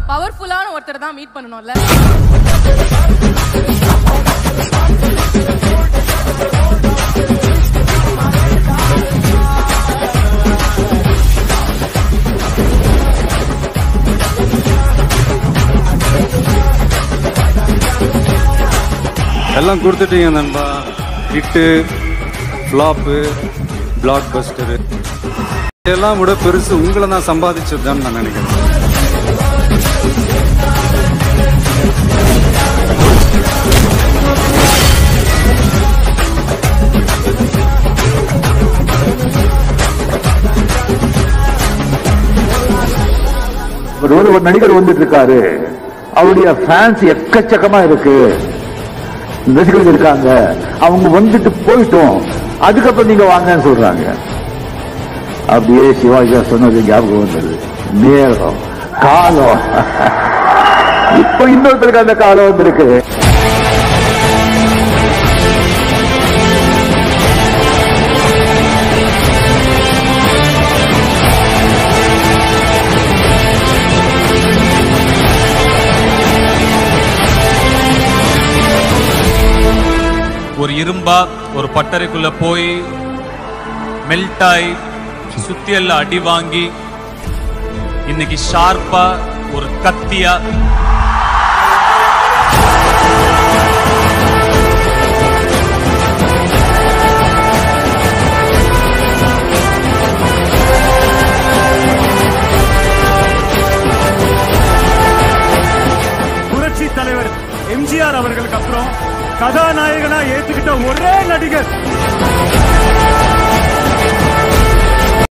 பவர்ஃபுல்லான ஒருத்தர் தான் மீட் பண்ணணும்ல எல்லாம் கொடுத்துட்டீங்க நண்பா ஹிட்டு ஃப்ளாப்பு பிளாக் பஸ்டரு இதெல்லாம் விட பெருசு உங்களை நான் சம்பாதிச்சதுதான் நான் நினைக்கிறேன் ஒரு ஒரு ஒரு நடிகர் வந்துட்டு இருக்காரு அவருடைய ஃபேன்ஸ் எக்கச்சக்கமா இருக்கு ரசிகர்கள் இருக்காங்க அவங்க வந்துட்டு போயிட்டோம் அதுக்கப்புறம் நீங்க வாங்கன்னு சொல்றாங்க அப்படியே சிவாஜி சொன்னது ஞாபகம் வந்தது நேரம் காலம் இப்ப இன்னொருத்தருக்கு அந்த காலம் வந்திருக்கு ஒரு இரும்பா ஒரு பட்டறைக்குள்ள போய் மெல்ட் ஆகி சுத்தி எல்லாம் அடி வாங்கி இன்னைக்கு ஷார்ப்பா ஒரு கத்தியா